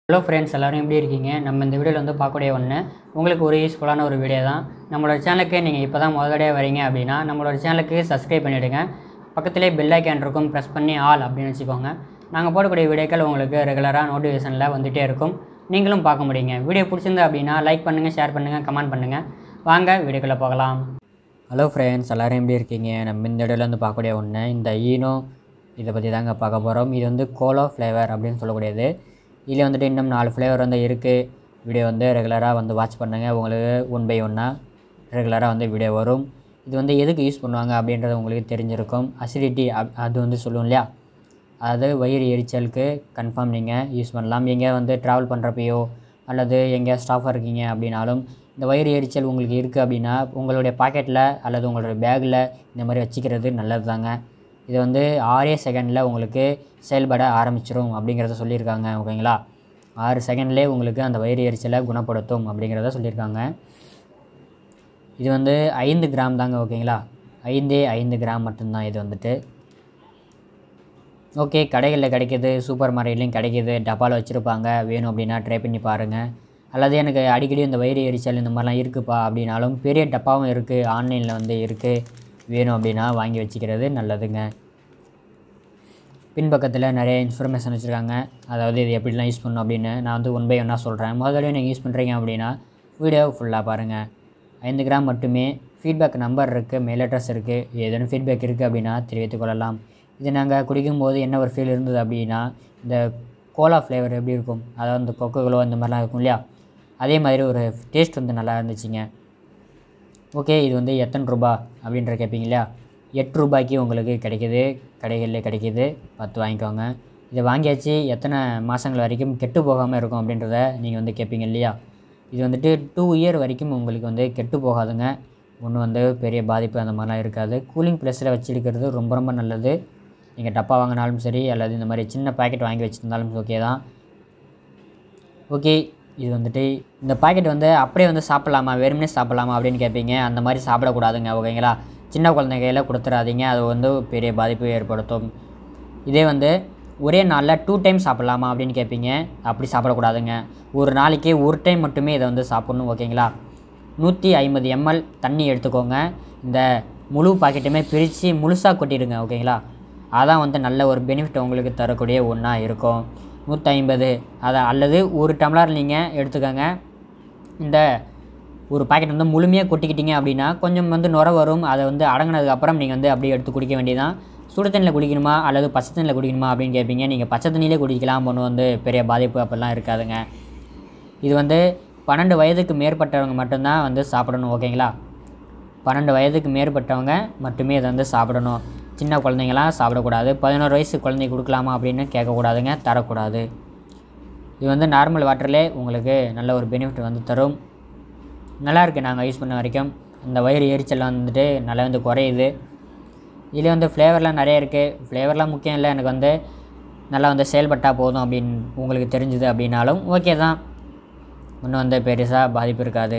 hello friends எல்லோரும் எப்படி இருக்கீங்க நம்ம இந்த வீடியோவில் வந்து பார்க்கக்கூடிய ஒன்று உங்களுக்கு ஒரு யூஸ்ஃபுல்லான ஒரு வீடியோ தான் நம்மளோட சேனலுக்கு நீங்கள் இப்போ தான் முதலடியாக வரீங்க அப்படின்னா நம்மளோட சேனலுக்கு சப்ஸ்கிரைப் பண்ணிவிடுங்க பக்கத்திலே பெல் ஐக்கான் இருக்கும் ப்ரெஸ் பண்ணி ஆல் அப்படின்னு வச்சுக்கோங்க நாங்கள் போடக்கூடிய வீடியோக்கள் உங்களுக்கு ரெகுலராக நோட்டிஃபிகேஷனில் வந்துகிட்டே இருக்கும் நீங்களும் பார்க்க முடியுங்க வீடியோ பிடிச்சிருந்தா அப்படின்னா லைக் பண்ணுங்கள் ஷேர் பண்ணுங்கள் கமெண்ட் பண்ணுங்கள் வாங்க வீடியோக்குள்ளே போகலாம் ஹலோ ஃப்ரெண்ட்ஸ் எல்லோரும் எப்படி இருக்கீங்க நம்ம இந்த வீடியோவில் வந்து பார்க்கக்கூடிய ஒன்று இந்த ஈனோ இதை பற்றி தாங்க பார்க்க போகிறோம் இது வந்து கோலோ ஃப்ளேவர் அப்படின்னு சொல்லக்கூடியது இதில் வந்துட்டு இன்னும் நாலு ஃப்ளேவர் வந்து இருக்குது வீடியோ வந்து ரெகுலராக வந்து வாட்ச் பண்ணுங்கள் உங்களுக்கு ஒன் பை ஒன்னாக ரெகுலராக வந்து வீடியோ வரும் இது வந்து எதுக்கு யூஸ் பண்ணுவாங்க அப்படின்றது உங்களுக்கு தெரிஞ்சிருக்கும் அசிடிட்டி அது வந்து சொல்லுவோம் இல்லையா அது வயிறு எரிச்சலுக்கு கன்ஃபார்ம் நீங்கள் யூஸ் பண்ணலாம் எங்கே வந்து ட்ராவல் பண்ணுறப்பையோ அல்லது எங்கேயா ஸ்டாஃபாக இருக்கீங்க அப்படின்னாலும் இந்த வயிறு எரிச்சல் உங்களுக்கு இருக்குது அப்படின்னா உங்களுடைய பாக்கெட்டில் அல்லது உங்களுடைய பேக்கில் இந்த மாதிரி வச்சுக்கிறது நல்லது தாங்க இது வந்து ஆறே செகண்டில் உங்களுக்கு செயல்பட ஆரம்பிச்சிரும் அப்படிங்கிறத சொல்லியிருக்காங்க ஓகேங்களா ஆறு செகண்ட்லேயே உங்களுக்கு அந்த வயிறு எரிச்சலை குணப்படுத்தும் அப்படிங்கிறத சொல்லியிருக்காங்க இது வந்து ஐந்து கிராம் தாங்க ஓகேங்களா ஐந்தே ஐந்து கிராம் மட்டும்தான் இது வந்துட்டு ஓகே கடைகளில் கிடைக்கிது சூப்பர் மார்க்கெட்லேயும் கிடைக்கிது டப்பாவில் வச்சுருப்பாங்க வேணும் அப்படின்னா ட்ரை பண்ணி பாருங்கள் அல்லது எனக்கு அடிக்கடி இந்த வயிறு எரிச்சல் இந்த மாதிரிலாம் இருக்குப்பா அப்படின்னாலும் பெரிய டப்பாவும் இருக்குது ஆன்லைனில் வந்து இருக்குது வேணும் அப்படின்னா வாங்கி வச்சுக்கிறது நல்லதுங்க பின்பக்கத்தில் நிறைய இன்ஃபர்மேஷன் வச்சுருக்காங்க அதாவது இது எப்படிலாம் யூஸ் பண்ணணும் அப்படின்னு நான் வந்து ஒன் பை ஒன்னாக சொல்கிறேன் முதல்ல நீங்கள் யூஸ் பண்ணுறீங்க அப்படின்னா வீடியோ ஃபுல்லாக பாருங்கள் ஐந்து கிராம் மட்டுமே ஃபீட்பேக் நம்பர் இருக்குது மெயில் அட்ரஸ் இருக்குது ஏதேனும் ஃபீட்பேக் இருக்குது அப்படின்னா தெரிவித்துக் கொள்ளலாம் இது நாங்கள் குடிக்கும்போது என்ன ஒரு ஃபீல் இருந்தது அப்படின்னா இந்த கோலா ஃப்ளேவர் எப்படி இருக்கும் அதாவது இந்த கொக்கோகளோ இந்த மாதிரிலாம் இருக்கும் இல்லையா அதே மாதிரி ஒரு டேஸ்ட் வந்து நல்லா இருந்துச்சுங்க ஓகே இது வந்து எத்தனை ரூபா அப்படின்ற கேட்பீங்க இல்லையா எட்டு ரூபாய்க்கு உங்களுக்கு கிடைக்கிது கடைகளில் கிடைக்கிது பார்த்து வாங்கிக்கோங்க இதை வாங்கியாச்சு எத்தனை மாதங்கள் வரைக்கும் கெட்டு போகாமல் இருக்கும் அப்படின்றத நீங்கள் வந்து கேட்பீங்க இல்லையா இது வந்துட்டு டூ இயர் வரைக்கும் உங்களுக்கு வந்து கெட்டு போகாதுங்க ஒன்றும் வந்து பெரிய பாதிப்பு அந்த மாதிரிலாம் இருக்காது கூலிங் ப்ளஸில் வச்சுருக்கிறது ரொம்ப ரொம்ப நல்லது நீங்கள் டப்பா வாங்கினாலும் சரி அல்லது இந்த மாதிரி சின்ன பாக்கெட் வாங்கி வச்சுருந்தாலும் ஓகே தான் ஓகே இது வந்துட்டு இந்த பாக்கெட் வந்து அப்படியே வந்து சாப்பிட்லாமா வெறுமனே சாப்பிட்லாமா அப்படின்னு கேட்பீங்க அந்த மாதிரி சாப்பிடக்கூடாதுங்க ஓகேங்களா சின்ன குழந்தை கையில் கொடுத்துடாதீங்க அது வந்து பெரிய பாதிப்பு ஏற்படுத்தும் இதே வந்து ஒரே நாளில் டூ டைம் சாப்பிட்லாமா அப்படின்னு கேட்பீங்க அப்படி சாப்பிடக்கூடாதுங்க ஒரு நாளைக்கு ஒரு டைம் மட்டுமே இதை வந்து சாப்பிட்ணும் ஓகேங்களா நூற்றி ஐம்பது எம்எல் தண்ணி எடுத்துக்கோங்க இந்த முழு பாக்கெட்டுமே பிரித்து முழுசாக கொட்டிடுங்க ஓகேங்களா அதான் வந்து நல்ல ஒரு பெனிஃபிட் உங்களுக்கு தரக்கூடிய ஒன்றா இருக்கும் நூற்றி ஐம்பது அதை அல்லது ஒரு டம்ளர் நீங்கள் எடுத்துக்கோங்க இந்த ஒரு பாக்கெட் வந்து முழுமையாக கொட்டிக்கிட்டீங்க அப்படின்னா கொஞ்சம் வந்து நுர வரும் அதை வந்து அடங்கினதுக்கப்புறம் நீங்கள் வந்து அப்படியே எடுத்து குடிக்க வேண்டியதான் சுடு தண்ணியில் குடிக்கணுமா அல்லது பச்சை தண்ணியில் குடிக்கணுமா அப்படின்னு கேட்பீங்க நீங்கள் பச்சை தண்ணியிலே குடிக்கலாம் ஒன்றும் வந்து பெரிய பாதிப்பு அப்படிலாம் இருக்காதுங்க இது வந்து பன்னெண்டு வயதுக்கு மேற்பட்டவங்க மட்டும்தான் வந்து சாப்பிடணும் ஓகேங்களா பன்னெண்டு வயதுக்கு மேற்பட்டவங்க மட்டுமே இதை வந்து சாப்பிடணும் சின்ன குழந்தைங்களாம் சாப்பிடக்கூடாது பதினோரு வயசு குழந்தை கொடுக்கலாமா அப்படின்னு கேட்கக்கூடாதுங்க தரக்கூடாது இது வந்து நார்மல் வாட்டர்லே உங்களுக்கு நல்ல ஒரு பெனிஃபிட் வந்து தரும் நல்லா இருக்குது நாங்கள் யூஸ் பண்ண வரைக்கும் இந்த வயிறு எரிச்சல் வந்துட்டு நல்லா வந்து குறையுது இதில் வந்து ஃப்ளேவர்லாம் நிறைய இருக்குது ஃப்ளேவர்லாம் முக்கியம் இல்லை எனக்கு வந்து நல்லா வந்து செயல்பட்டால் போதும் அப்படின்னு உங்களுக்கு தெரிஞ்சுது அப்படின்னாலும் ஓகே தான் ஒன்றும் வந்து பெருசாக பாதிப்பு இருக்காது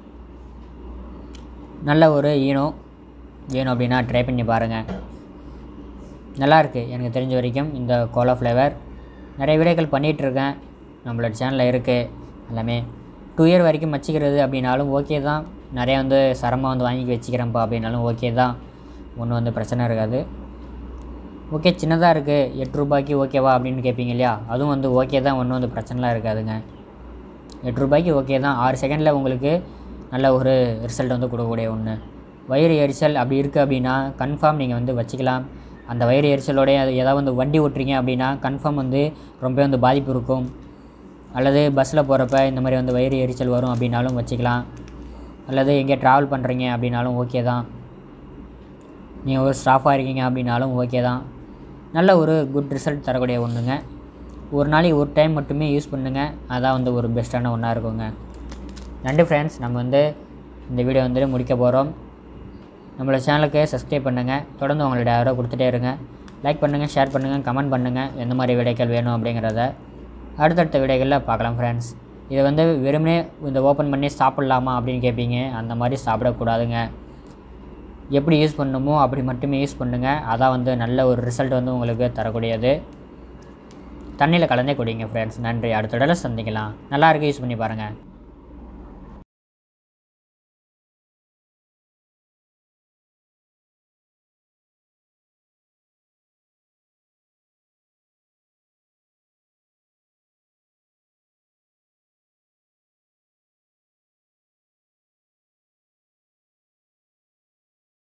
நல்ல ஒரு ஈனோ வேணும் அப்படின்னா ட்ரை பண்ணி பாருங்கள் நல்லா இருக்குது எனக்கு தெரிஞ்ச வரைக்கும் இந்த கோலா ஃப்ளேவர் நிறைய வீடியோக்கள் பண்ணிகிட்ருக்கேன் நம்மளோட சேனலில் இருக்குது எல்லாமே டூ இயர் வரைக்கும் வச்சுக்கிறது அப்படின்னாலும் ஓகே தான் நிறையா வந்து சரமாக வந்து வாங்கி வச்சுக்கிறேன்ப்பா அப்படின்னாலும் ஓகே தான் ஒன்றும் வந்து பிரச்சனை இருக்காது ஓகே சின்னதாக இருக்குது எட்டு ரூபாய்க்கு ஓகேவா அப்படின்னு கேட்பீங்க இல்லையா அதுவும் வந்து ஓகே தான் ஒன்றும் வந்து பிரச்சனைலாம் இருக்காதுங்க எட்டு ரூபாய்க்கு ஓகே தான் ஆறு செகண்டில் உங்களுக்கு நல்ல ஒரு ரிசல்ட் வந்து கொடுக்கக்கூடிய ஒன்று வயிறு எரிச்சல் அப்படி இருக்குது அப்படின்னா கன்ஃபார்ம் நீங்கள் வந்து வச்சுக்கலாம் அந்த வயிறு எரிச்சலோடைய அது ஏதாவது வந்து வண்டி ஓட்டுறீங்க அப்படின்னா கன்ஃபார்ம் வந்து ரொம்ப வந்து பாதிப்பு இருக்கும் அல்லது பஸ்ஸில் போகிறப்ப இந்த மாதிரி வந்து வயிறு எரிச்சல் வரும் அப்படின்னாலும் வச்சுக்கலாம் அல்லது எங்கேயா ட்ராவல் பண்ணுறீங்க அப்படின்னாலும் ஓகே தான் நீங்கள் ஒரு ஸ்டாஃபாக இருக்கீங்க அப்படின்னாலும் ஓகே தான் நல்ல ஒரு குட் ரிசல்ட் தரக்கூடிய ஒன்றுங்க ஒரு நாளைக்கு ஒரு டைம் மட்டுமே யூஸ் பண்ணுங்கள் அதான் வந்து ஒரு பெஸ்ட்டான ஒன்றா இருக்குங்க நன்றி ஃப்ரெண்ட்ஸ் நம்ம வந்து இந்த வீடியோ வந்து முடிக்க போகிறோம் நம்மளோட சேனலுக்கு சப்ஸ்கிரைப் பண்ணுங்கள் தொடர்ந்து உங்களுடைய ஆதரவு கொடுத்துட்டே இருங்க லைக் பண்ணுங்கள் ஷேர் பண்ணுங்கள் கமெண்ட் பண்ணுங்கள் எந்த மாதிரி வீடியோக்கள் வேணும் அப்படிங்கிறத அடுத்தடுத்த வீடியோக்களில் பார்க்கலாம் ஃப்ரெண்ட்ஸ் இதை வந்து வெறுமனே இந்த ஓப்பன் பண்ணி சாப்பிட்லாமா அப்படின்னு கேட்பீங்க அந்த மாதிரி சாப்பிடக்கூடாதுங்க எப்படி யூஸ் பண்ணணுமோ அப்படி மட்டுமே யூஸ் பண்ணுங்கள் அதான் வந்து நல்ல ஒரு ரிசல்ட் வந்து உங்களுக்கு தரக்கூடியது தண்ணியில் கலந்தே குடிங்க ஃப்ரெண்ட்ஸ் நன்றி அடுத்த தடவை சந்திக்கலாம் நல்லா இருக்கு யூஸ் பண்ணி பாருங்கள்